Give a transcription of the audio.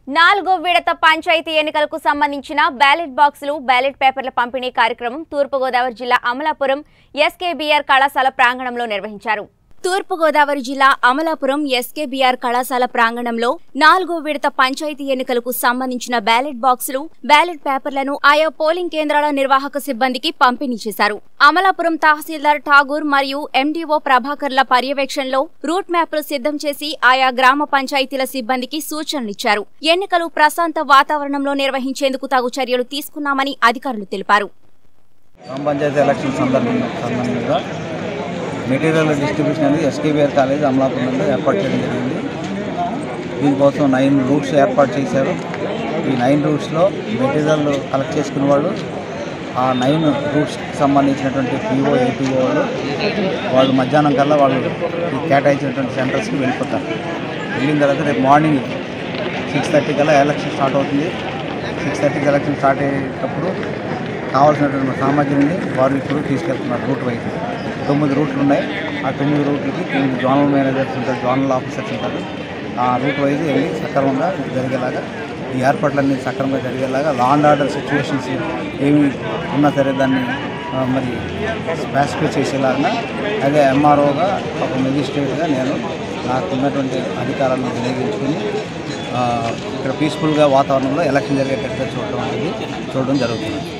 నాలుగో విడత పంచాయతీ ఎన్నికలకు సంబంధించిన బ్యాలెట్ బాక్సులు బ్యాలెట్ పేపర్ల పంపిణీ కార్యక్రమం తూర్పుగోదావరి జిల్లా అమలాపురం ఎస్కేబీఆర్ కళాశాల ప్రాంగణంలో నిర్వహించారు తూర్పుగోదావరి జిల్లా అమలాపురం ఎస్కేబీఆర్ కళాశాల ప్రాంగణంలో నాలుగో విడత పంచాయతీ ఎన్నికలకు సంబంధించిన బ్యాలెట్ బాక్సులు బ్యాలెట్ పేపర్లను ఆయా పోలింగ్ కేంద్రాల నిర్వాహక సిబ్బందికి పంపిణీ చేశారు అమలాపురం తహసీల్దార్ ఠాగూర్ మరియు ఎండీఓ ప్రభాకర్ల పర్యవేక్షణలో రూట్ మ్యాప్లు సిద్ధం చేసి ఆయా గ్రామ పంచాయతీల సిబ్బందికి సూచనలిచ్చారు ఎన్నికలు ప్రశాంత వాతావరణంలో నిర్వహించేందుకు తగు చర్యలు తీసుకున్నామని అధికారులు తెలిపారు గ్రామ పంచాయతీ ఎలక్షన్ సందర్భంగా సందర్భంగా మెటీరియల్ డిస్ట్రిబ్యూషన్ అనేది ఎస్కేబిఆర్ కాలేజ్ అమలాపురంలో ఏర్పాటు చేయడం జరిగింది దీనికోసం నైన్ రూట్స్ ఏర్పాటు చేశారు ఈ నైన్ రూట్స్లో మెటీరియల్ కలెక్ట్ చేసుకునే వాళ్ళు ఆ నైన్ రూట్స్కి సంబంధించినటువంటి పీఓ ఏపీఓ వాళ్ళు వాళ్ళు మధ్యాహ్నం కల్లా వాళ్ళు ఈ కేటాయించినటువంటి సెంటర్స్కి వెళ్ళిపోతారు వెళ్ళిన తర్వాత రేపు మార్నింగ్ సిక్స్ థర్టీ కల్లా ఎలక్షన్ స్టార్ట్ అవుతుంది సిక్స్ థర్టీకి ఎలక్షన్ స్టార్ట్ అయ్యేటప్పుడు కావాల్సినటువంటి సామాగ్రిని వారు ఇప్పుడు తీసుకెళ్తున్నారు రూట్ వైపు తొమ్మిది రూట్లు ఉన్నాయి ఆ తొమ్మిది రూట్లకి తొమ్మిది జోనల్ మేనేజర్స్ ఉంటారు జోనల్ ఆఫీసర్స్ ఉంటారు ఆ రూట్ వైజ్ వెళ్ళి సక్రమంగా జరిగేలాగా ఈ ఏర్పాట్లన్నీ సక్రమంగా జరిగేలాగా లా అండ్ ఆర్డర్ సిచ్యువేషన్స్ ఏమి ఉన్నా సరే దాన్ని ఆ, మరి స్పెసిఫై చేసేలాగా అదే ఎంఆర్ఓగా ఒక మెజిస్ట్రేట్గా నేను నాకు ఉన్నటువంటి అధికారాలను వినియోగించుకుని ఆ, ఇక్కడ పీస్ఫుల్గా వాతావరణంలో ఎలక్షన్ జరిగేటట్టుగా చూడడం అనేది చూడడం జరుగుతుంది